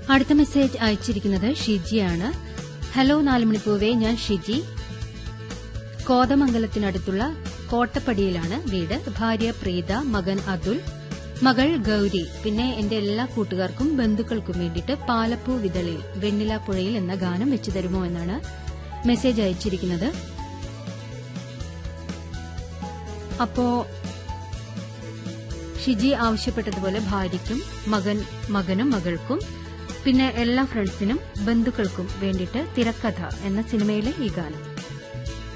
അടുത്ത മെസ്സേജ് അയച്ചിരിക്കുന്നത് ഷിജിയാണ് ഹലോ നാലുമണിപ്പൂവേ ഞാൻ ഷിജി കോതമംഗലത്തിനടുത്തുള്ള കോട്ടപ്പടിയിലാണ് വീട് ഭാര്യ പ്രീത മകൻ അതുൽ മകൾ ഗൌരി പിന്നെ എന്റെ എല്ലാ കൂട്ടുകാർക്കും ബന്ധുക്കൾക്കും വേണ്ടിയിട്ട് പാലപ്പൂ വിതളിൽ വെണ്ണില പുഴയിൽ എന്ന ഗാനം വെച്ചു തരുമോ എന്നാണ് മെസ്സേജ് അയച്ചിരിക്കുന്നത് അപ്പോ ഷിജി ആവശ്യപ്പെട്ടതുപോലെ ഭാര്യയ്ക്കും മകൻ മകനും മകൾക്കും പിന്നെ എല്ലാ ഫ്രണ്ട്സിനും ബന്ധുക്കൾക്കും വേണ്ടിയിട്ട് തിരക്കഥ എന്ന സിനിമയിലെ ഈ ഗാനം